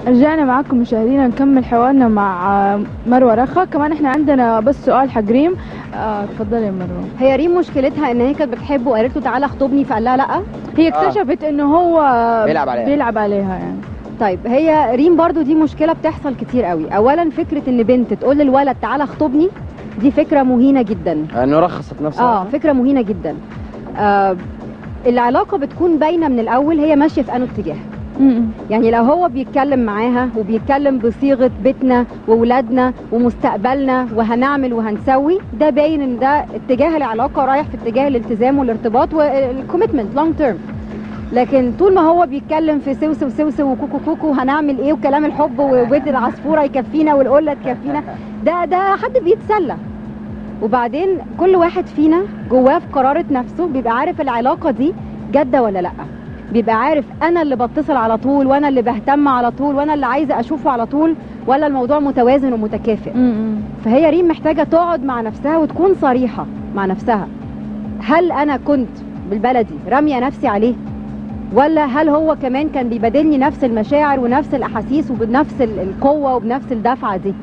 رجعنا معاكم مشاهدينا نكمل حوارنا مع آه، مروه رخا كمان احنا عندنا بس سؤال حق ريم آه، تفضلي يا مروه هي ريم مشكلتها ان هي كانت بتحبه وقالت له تعالى اخطبني فقال لها لا هي اكتشفت انه هو بيلعب عليها. بيلعب عليها يعني طيب هي ريم برضو دي مشكله بتحصل كتير قوي اولا فكره ان بنت تقول للولد تعالى اخطبني دي فكره مهينه جدا انه رخصت نفسها اه فكره مهينه جدا آه العلاقه بتكون باينه من الاول هي ماشيه في انه اتجاه م-م. يعني لو هو بيتكلم معاها وبيتكلم بصيغه بيتنا وولادنا ومستقبلنا وهنعمل وهنسوي ده باين ان ده اتجاه العلاقه رايح في اتجاه الالتزام والارتباط والكوميتمنت لونج تيرم لكن طول ما هو بيتكلم في سوسو وسوسو وكوكو كوكو هنعمل ايه وكلام الحب وبيت العصفوره يكفينا والقله تكفينا ده ده حد بيتسلى وبعدين كل واحد فينا جواه في قرارة نفسه بيبقى عارف العلاقة دي جادة ولا لأ بيبقى عارف أنا اللي بتصل على طول وأنا اللي بهتم على طول وأنا اللي عايزة أشوفه على طول ولا الموضوع متوازن ومتكافئ م-م. فهي ريم محتاجة تقعد مع نفسها وتكون صريحة مع نفسها هل أنا كنت بالبلدي رامية نفسي عليه ولا هل هو كمان كان بيبادلني نفس المشاعر ونفس الأحاسيس وبنفس ال- القوة وبنفس الدفعة دي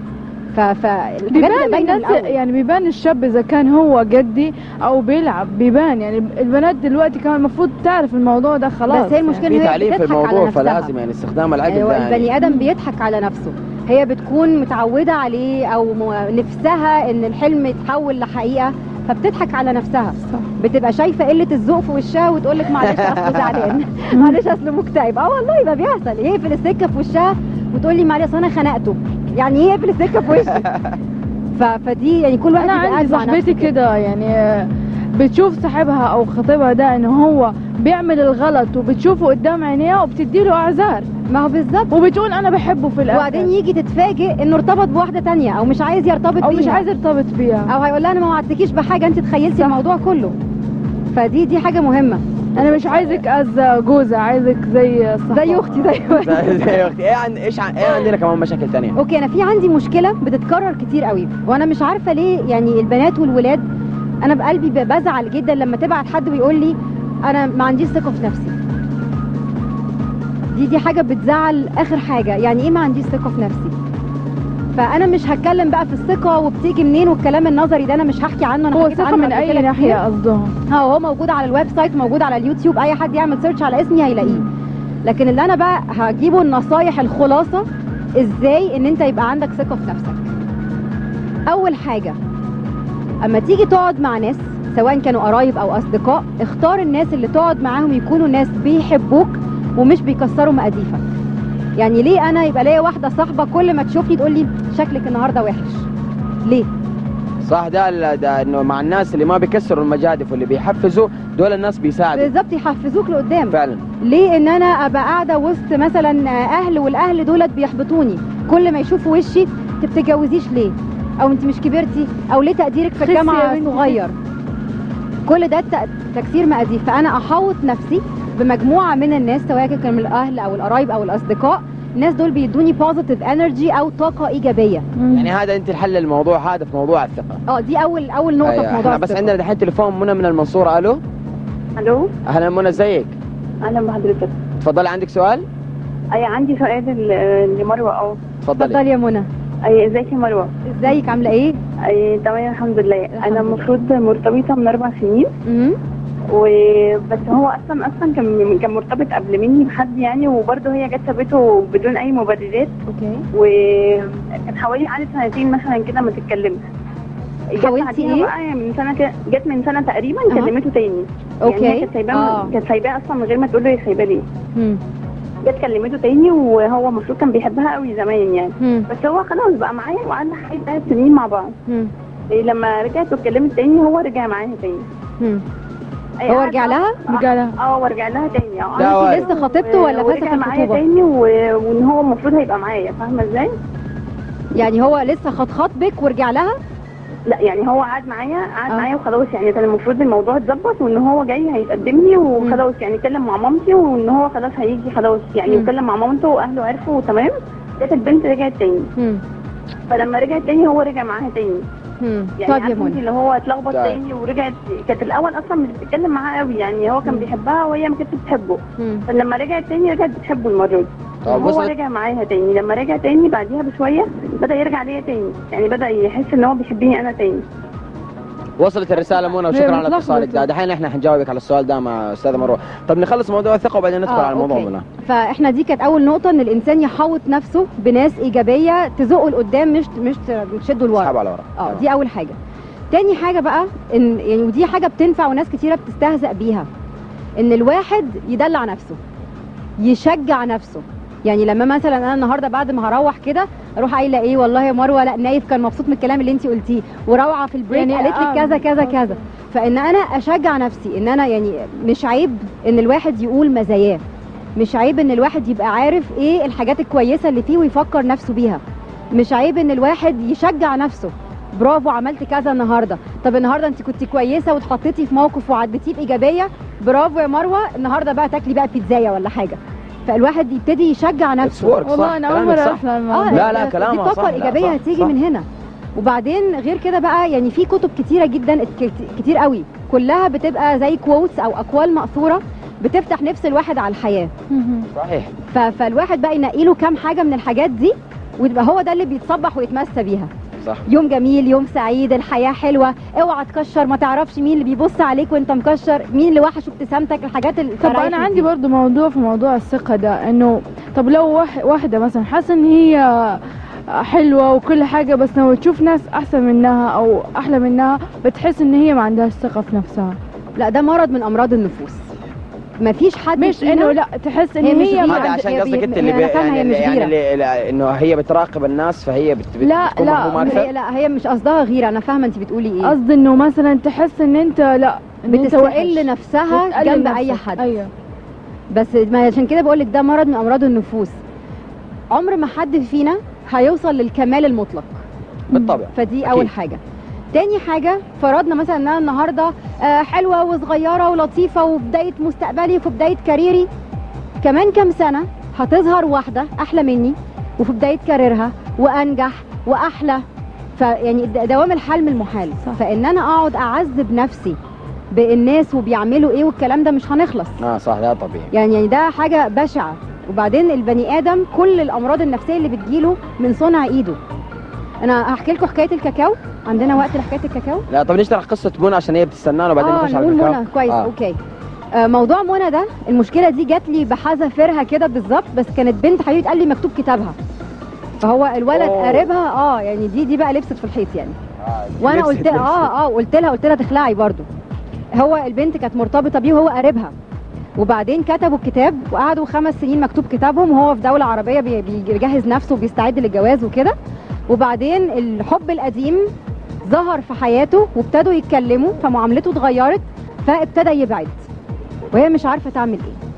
ف ف الحاجات اللي بيبان باينة من الناس الأول. يعني بيبان الشاب اذا كان هو جدي او بيلعب بيبان يعني البنات دلوقتي كمان المفروض تعرف الموضوع ده خلاص بس هي المشكلة في إن هي تعليق في بتضحك على الموضوع نفسها. فلازم يعني استخدام العقل ايوه ده يعني البني ادم بيضحك على نفسه هي بتكون متعوده عليه او م- نفسها ان الحلم يتحول لحقيقه فبتضحك على نفسها صح. بتبقى شايفه قله الذوق في وشها وتقول لك معلش اصل زعلان معلش اصل مكتئب اه والله ده بيحصل يقفل السكه في وشها وتقول لي معلش أصل انا خنقته يعني ايه يقفل السكه في وشي ف... فدي يعني كل واحد انا بيبقى عندي قاعد مع صاحبتي نفسه كده يعني آه، بتشوف صاحبها او خطيبها ده انه هو بيعمل الغلط وبتشوفه قدام عينيها وبتديله اعذار ما هو بالظبط وبتقول انا بحبه في الاخر وبعدين يجي تتفاجئ انه ارتبط بواحده تانية او مش عايز يرتبط او بيها مش عايز ارتبط بيها او هيقول لها انا ما وعدتكيش بحاجه انت تخيلتي صح. الموضوع كله فدي دي حاجه مهمه انا مش عايزك از جوزة عايزك زي الصحبة. زي اختي زي زي- زي اختي ايه عن ايش عن... ايه عندنا كمان مشاكل تانية اوكي انا في عندي مشكله بتتكرر كتير قوي وانا مش عارفه ليه يعني البنات والولاد انا بقلبي ب- بزعل جدا لما تبعت حد ويقول لي انا ما عنديش ثقه في نفسي دي دي حاجه بتزعل اخر حاجه يعني ايه ما عنديش ثقه في نفسي فانا مش هتكلم بقى في الثقه وبتيجي منين والكلام النظري ده انا مش هحكي عنه انا هو حكيت ثقة عنه من قبل اي كده ناحية كتير. قصدهم ها هو موجود على الويب سايت موجود على اليوتيوب اي حد يعمل سيرش على اسمي هيلاقيه لكن اللي انا بقى هجيبه النصايح الخلاصه ازاي ان انت يبقى عندك ثقه في نفسك اول حاجه اما تيجي تقعد مع ناس سواء كانوا قرايب او اصدقاء اختار الناس اللي تقعد معاهم يكونوا ناس بيحبوك ومش بيكسروا مقاديفك يعني ليه انا يبقى ليا واحده صاحبه كل ما تشوفني تقول لي شكلك النهارده وحش ليه صح ده ال- ده انه مع الناس اللي ما بيكسروا المجادف واللي بيحفزوا دول الناس بيساعدوا بالظبط يحفزوك لقدام فعلا ليه ان انا ابقى قاعده وسط مثلا اهل والاهل دولت بيحبطوني كل ما يشوفوا وشي انت بتتجوزيش ليه او انت مش كبرتي او ليه تقديرك في خسي يا الجامعه بنتي، صغير كل ده ت- تكسير مقاديف فانا احوط نفسي بمجموعه من الناس سواء كان من الاهل او القرايب او الاصدقاء الناس دول بيدوني بوزيتيف انرجي او طاقه ايجابيه يعني هذا انت الحل الموضوع هذا في موضوع الثقه اه دي اول اول نقطه أيوة. في موضوع احنا بس الثقة. عندنا دحين تليفون منى من المنصوره الو الو اهلا منى ازيك اهلا بحضرتك تفضلي عندك سؤال اي عندي سؤال ل- لمروه اه تفضلي اتفضلي يا منى اي ازيك يا مروه ازيك عامله ايه اي تمام الحمد لله الحمد انا لله. المفروض مرتبطه من اربع سنين امم وبس هو اصلا اصلا كان كان مرتبط قبل مني بحد يعني وبرضه هي جت سابته بدون اي مبررات اوكي وكان حوالي قعدت سنتين مثلا كده ما تتكلمش جت حاولتي بعديها إيه؟ بقى من سنه كده جت من سنه تقريبا أها. كلمته تاني اوكي يعني هي كانت سايباه آه. كانت سايباه اصلا من غير ما تقول له هي سايباه ليه مم. جت كلمته تاني وهو المفروض كان بيحبها قوي زمان يعني مم. بس هو خلاص بقى معايا وقعدنا حوالي ثلاث سنين مع بعض مم. إيه لما رجعت واتكلمت تاني هو رجع معايا تاني مم. إيه هو قعد- رجع لها رجع لها اه ورجع لها تاني اه لا، هو- انت لسه خطيبته ولا ورجع فاتح معايا الخطوبه تاني و... وان هو المفروض هيبقى معايا فاهمه ازاي؟ يعني هو لسه خط خطبك ورجع لها لا يعني هو قعد معايا قعد آه. معايا وخلاص يعني كان المفروض الموضوع اتظبط وان هو جاي هيتقدم لي وخلاص يعني كلم مع مامتي وان هو خلاص هيجي خلاص يعني مم. وكلم مع مامته واهله عرفوا تمام جت البنت رجعت تاني مم. فلما رجعت تاني هو رجع معاها تاني مم. يعني طب يا عارفة انت منى اللي هو اتلخبط طيب. تاني ورجعت كانت الاول اصلا مش بتتكلم معاه قوي يعني هو كان مم. بيحبها وهي ما كانتش بتحبه مم. فلما رجعت تاني رجعت بتحبه المره دي طب هو وصلت رجع معاها تاني لما رجع تاني بعديها بشويه بدا يرجع ليا تاني يعني بدا يحس ان هو بيحبني انا تاني وصلت الرساله منى هي وشكرا على متلخبطة. اتصالك ده دحين احنا حنجاوبك على السؤال ده مع استاذه مروه طب نخلص موضوع الثقه وبعدين ندخل آه، على موضوع أوكي. منى فاحنا دي كانت اول نقطه ان الانسان يحوط نفسه بناس ايجابيه تزقه لقدام مش مش تشده لورا اسحب على ورا اه دي اول حاجه تاني حاجه بقى ان يعني ودي حاجه بتنفع وناس كتيره بتستهزأ بيها ان الواحد يدلع نفسه يشجع نفسه يعني لما مثلا انا النهارده بعد ما هروح كده اروح قايله ايه والله يا مروه لا نايف كان مبسوط من الكلام اللي انت قلتيه وروعه في البريك يعني قالت لك آه، كذا كذا بالظبط. كذا فان انا اشجع نفسي ان انا يعني مش عيب ان الواحد يقول مزاياه مش عيب ان الواحد يبقى عارف ايه الحاجات الكويسه اللي فيه ويفكر نفسه بيها مش عيب ان الواحد يشجع نفسه برافو عملت كذا النهارده طب النهارده انت كنت كويسه واتحطيتي في موقف وعديتيه بايجابيه برافو يا مروه النهارده بقى تاكلي بقى بيتزايه ولا حاجه فالواحد يبتدي يشجع It's نفسه work، والله صح، انا اول كلامك مره صح. احلم اه الموضوع. لا، لا، دي كلامها الطاقه صح، لا، الايجابيه صح، هتيجي صح. من هنا وبعدين غير كده بقى يعني في كتب كتيره جدا ك- كتير قوي كلها بتبقى زي كوتس او اقوال مأثوره بتفتح نفس الواحد على الحياه مهم. صحيح ف- فالواحد بقى ينقي له كام حاجه من الحاجات دي ويبقى هو ده اللي بيتصبح ويتمسى بيها صح يوم جميل يوم سعيد الحياه حلوه اوعى تكشر ما تعرفش مين اللي بيبص عليك وانت مكشر مين اللي وحش ابتسامتك الحاجات طب الفرايح انا عندي دي. برضو موضوع في موضوع الثقه ده انه طب لو واح- واحده مثلا حاسه ان هي حلوه وكل حاجه بس لما تشوف ناس احسن منها او احلى منها بتحس ان هي ما عندهاش ثقه في نفسها لا ده مرض من امراض النفوس مفيش حد مش فينا- انه لا تحس ان هي مش هي غيرة. ما هذا عند- عشان هي قصدك بي- انت اللي أنا بي... فاهمة يعني هي اللي مش يعني غيرة. اللي اللي- انه هي بتراقب الناس فهي بت... بت... لا بتكون لا مفهومة هي أكثر؟ لا هي مش قصدها غيره انا فاهمه انت بتقولي ايه قصدي انه مثلا تحس ان انت لا إن أنت بتستقل وحش. نفسها بتقلل جنب نفسك. اي حد ايوه بس ما عشان كده بقول لك ده مرض من امراض النفوس عمر ما حد فينا هيوصل للكمال المطلق بالطبع فدي أكيد. اول حاجه تاني حاجه فرضنا مثلا ان انا النهارده آه، حلوه وصغيره ولطيفه وبدايه مستقبلي وفي بدايه كاريري كمان كام سنه هتظهر واحده احلى مني وفي بدايه كاريرها وانجح واحلى فيعني د- دوام الحلم المحال صح. فان انا اقعد اعذب نفسي بالناس وبيعملوا ايه والكلام ده مش هنخلص اه صح ده طبيعي يعني يعني ده حاجه بشعه وبعدين البني ادم كل الامراض النفسيه اللي بتجيله من صنع ايده انا هحكي لكم حكايه الكاكاو عندنا وقت لحكايه الكاكاو لا طب نشرح قصه منى عشان هي بتستنانا وبعدين اه نخش على نقول الكاكاو. منى كويس آه. آه. اوكي آه موضوع منى ده المشكله دي جات لي بحذافيرها كده بالظبط بس كانت بنت حبيبه قال لي مكتوب كتابها فهو الولد أوه. قريبها اه يعني دي دي بقى لبست في الحيط يعني آه. وانا لبست- قلت لها لبست. اه اه قلت لها قلت لها تخلعي برضو هو البنت كانت مرتبطه بيه وهو قريبها وبعدين كتبوا الكتاب وقعدوا خمس سنين مكتوب كتابهم وهو في دوله عربيه بي- بيجهز نفسه وبيستعد للجواز وكده وبعدين الحب القديم ظهر في حياته وابتدوا يتكلموا فمعاملته اتغيرت فابتدى يبعد وهي مش عارفه تعمل ايه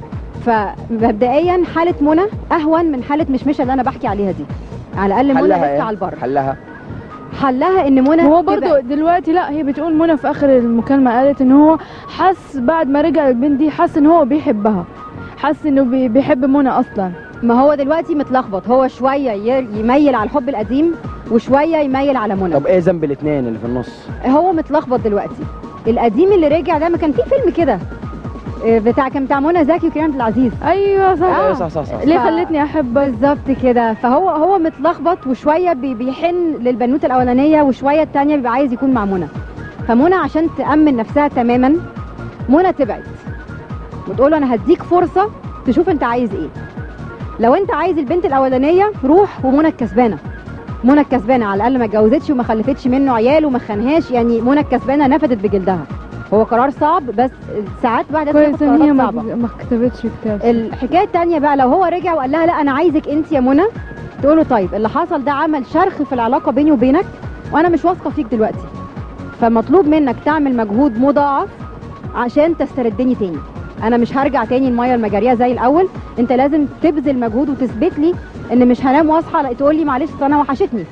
فمبدئيا حاله منى اهون من حاله مشمشه اللي انا بحكي عليها دي على الاقل منى حلها لسه إيه؟ على البر حلها حلها ان منى هو تبعد. برضو دلوقتي لا هي بتقول منى في اخر المكالمه قالت ان هو حس بعد ما رجع البنت دي حس ان هو بيحبها حس انه بي- بيحب منى اصلا ما هو دلوقتي متلخبط هو شويه ي- يميل على الحب القديم وشويه يميل على منى طب ايه ذنب الاثنين اللي في النص؟ هو متلخبط دلوقتي القديم اللي رجع ده ما كان في فيلم كده آه، بتاع كان بتاع منى زكي وكريم عبد العزيز ايوه صح ايوه صح صح صح ليه ف- خلتني احبك بالظبط كده فهو هو متلخبط وشويه بي- بيحن للبنوته الاولانيه وشويه التانيه بيبقى عايز يكون مع منى فمنى عشان تامن نفسها تماما منى تبعد وتقول له انا هديك فرصه تشوف انت عايز ايه لو انت عايز البنت الاولانيه روح ومنى الكسبانه منى الكسبانه على الاقل ما اتجوزتش وما خلفتش منه عيال وما خانهاش يعني منى الكسبانه نفدت بجلدها هو قرار صعب بس ساعات بعد كويس ان هي ما, صعبه ما كتبتش كتاب الحكايه التانية بقى لو هو رجع وقال لها لا انا عايزك انت يا منى تقول له طيب اللي حصل ده عمل شرخ في العلاقه بيني وبينك وانا مش واثقه فيك دلوقتي فمطلوب منك تعمل مجهود مضاعف عشان تستردني تاني انا مش هرجع تاني الميه المجاريه زي الاول انت لازم تبذل مجهود وتثبت لي ان مش هنام واصحى لا تقول لي معلش أصل انا وحشتني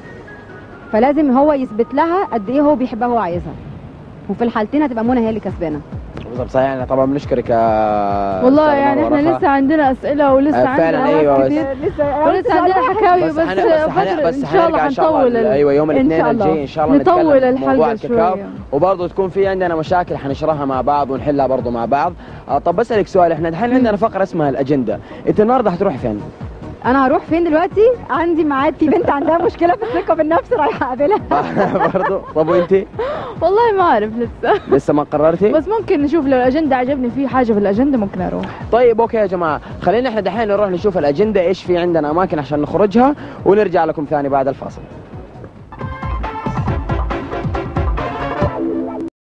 فلازم هو يثبت لها قد ايه هو بيحبها وهو عايزها وفي الحالتين هتبقى منى هي اللي كسبانه بالضبط صحيح يعني طبعا بنشكرك يا والله أستاذة يعني مروة احنا رفا. لسه عندنا اسئله ولسه آه، عندنا فعلاً، أوقات أيوة، كتير لسه ولسه عندنا حكاوي بس, بس حن... بس, حن... فترة بس ان شاء الله حنرجع ان شاء الله حنطول ال- ايوه يوم إن الاثنين شاء الله. الجاي ان شاء الله نطول نتكلم في الحلقة موضوع الكاكاو شوية. وبرضه تكون في عندنا مشاكل حنشرحها مع بعض ونحلها برضه مع بعض آه طب بسالك سؤال احنا الحين عندنا فقره اسمها الاجنده انت النهارده حتروحي فين؟ انا هروح فين دلوقتي عندي ميعاد في بنت عندها مشكله في الثقه بالنفس رايحه اقابلها برضه طب وانت والله ما اعرف لسه لسه ما قررتي؟ بس ممكن نشوف لو الاجنده عجبني في حاجه في الاجنده ممكن اروح طيب اوكي يا جماعه خلينا احنا دحين نروح نشوف الاجنده ايش في عندنا اماكن عشان نخرجها ونرجع لكم ثاني بعد الفاصل